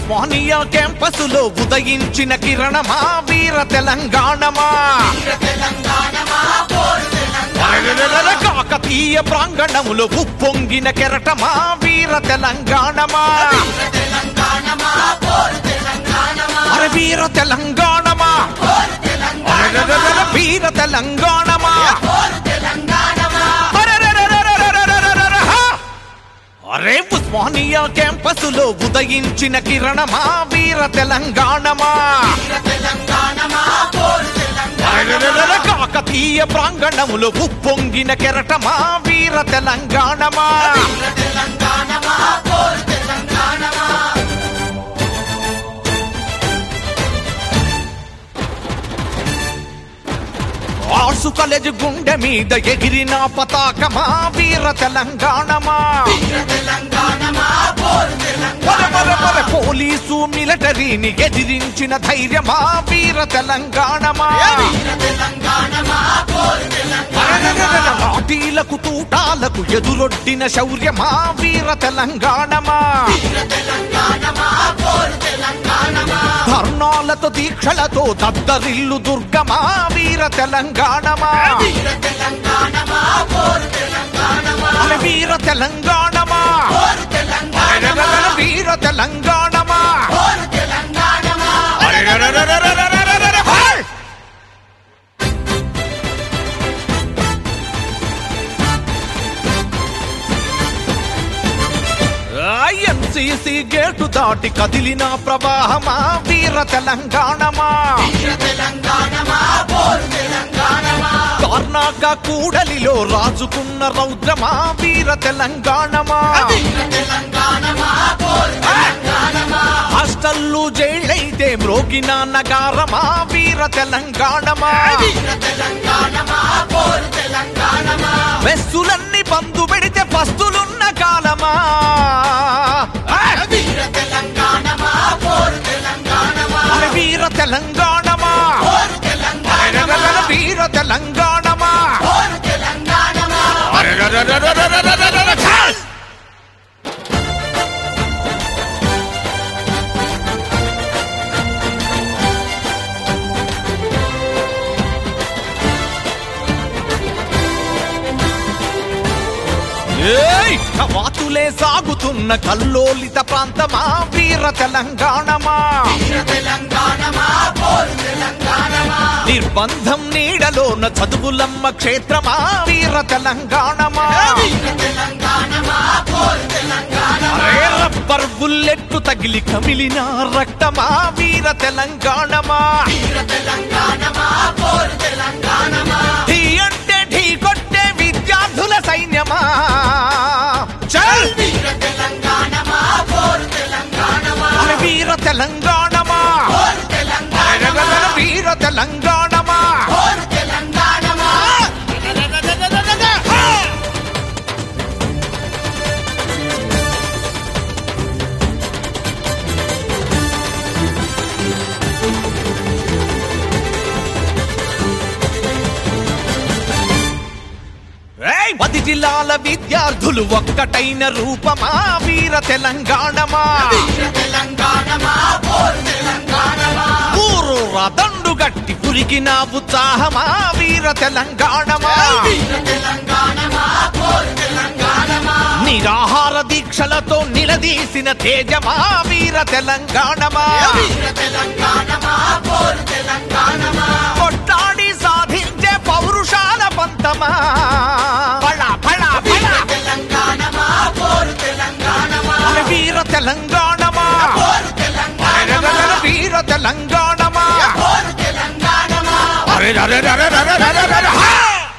ఉస్మానియా క్యాంపసులో ఉదయించిన కిరణమా వీర తెలంగాణమా అరెరెరెరె కాకతీయ ప్రాంగణములో ఉప్పొంగిన కెరటమా వీర తెలంగాణమా అరే వీర తెలంగాణమా అరెరెరెరెరె వీర తెలంగాణమా అరెరెరెరెరెరెరెరెరెరె హా! అరే ఉస్మానియా క్యాంపసులో ఉదయించిన కిరణమా వీర తెలంగాణమా అరెరెరెరె కాకతీయ ప్రాంగణములో ఉప్పొంగిన కెరటమా వీర తెలంగాణమా ఆర్సు కాలేజ్ గుండె మీద ఎగిరిన పతాకమా వీర తెలంగాణమా పర పర పర పోలీసు మిలిటరీని ఎదిరించిన ధైర్యమా వీర తెలంగాణమా అరెరెరెరె లాఠీలకు తూటాలకు ఎదురొడ్డిన శౌర్యమా వీర తెలంగాణమా ధర్నాలతో దీక్షలతో దద్దరిల్లు దుర్గమా వీర తెలంగాణమా అరే వీర తెలంగాణమా అరెరెరెరె వీర తెలంగాణమా అరెరెరెరెరెరెరెరెరెరె హై! ఎంసీసీ గేటు దాటి కదిలిన ప్రవాహమా వీర తెలంగాణమా కర్ణాక కూడలిలో రాజుకున్న రౌద్రమా వీర తెలంగాణమా హాస్టల్లు జైళ్ళైతే మ్రోగిన నగారమా వీర తెలంగాణమా మెస్సులన్నీ బంధు పెడితే పస్తులున్న కాలమా అరే వీర తెలంగాణమా అరెరెరెరె వీర తెలంగాణమా అరెరెరెరెరెరెరెరెరెరె ఛాల్! ఏయ్! కవాతులే సాగుతున్న కల్లోలిత ప్రాంతమా వీర తెలంగాణమా నిర్బంధం నీడలోన చదువులమ్మ క్షేత్రమా వీర తెలంగాణమా అరే రబ్బర్ బుల్లెట్టు తగిలి కమిలిన రక్తమా వీర తెలంగాణమా ఢీ అంటే ఢీ కొట్టే విద్యార్థుల సైన్యమా చల్ అరే వీర తెలంగాణమా అరెరెరెరె వీర తెలంగాణమా హా! ఏయ్! పది జిల్లాల విద్యార్థులు ఒక్కటైన రూపమా వీర తెలంగాణమా ఊరు రదండు గట్టి పురికిన ఉత్సాహమా వీర తెలంగాణమా నిరాహార దీక్షలతో నిలదీసిన తేజమా వీర తెలంగాణమా కొట్టాడి సాధించే పౌరుషాల పంతమా పళ పళ పళ అరే వీర తెలంగాణమా అరెరెరెరె వీర తెలంగాణమా అరే అరే అరే అరే అరే అరే హా!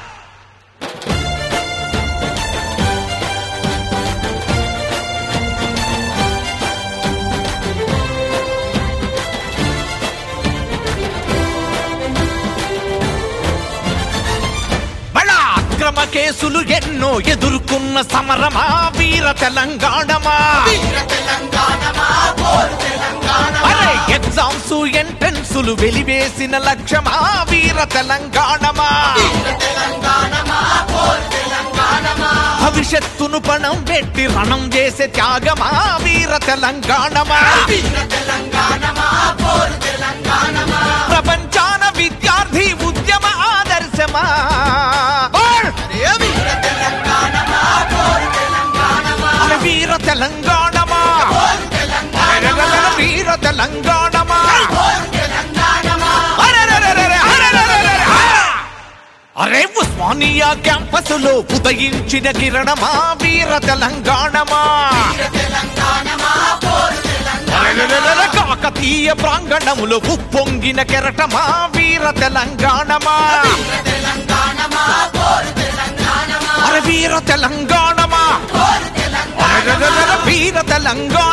బళ అక్రమ కేసులు ఎన్నో ఎదుర్కొన్న సమరమా వీర తెలంగాణమా అరే ఎగ్జామ్స్ ఎంట్రన్సులు వెలివేసిన లక్ష్యమా వీర తెలంగాణమా భవిష్యత్తును పణం పెట్టి రణం చేసే త్యాగమా వీర తెలంగాణమా ప్రపంచాన విద్యార్థి ఉద్యమ ఆదర్శమా అరే వీర తెలంగాణమా అరెరెరెరె వీర తెలంగాణమా అరెరెరెరెరె, అరెరెరెరెరె, ఆ! అరే ఉస్మానియా క్యాంపస్ లో ఉదయించిన కిరణమా వీర తెలంగాణమా అరెరెరెరె, కాకతీయ ప్రాంగణములో ఉప్పొంగిన కెరటమా వీర తెలంగాణమా అరే వీర తెలంగాణమా అరెరెరెరె, వీర తెలంగాణ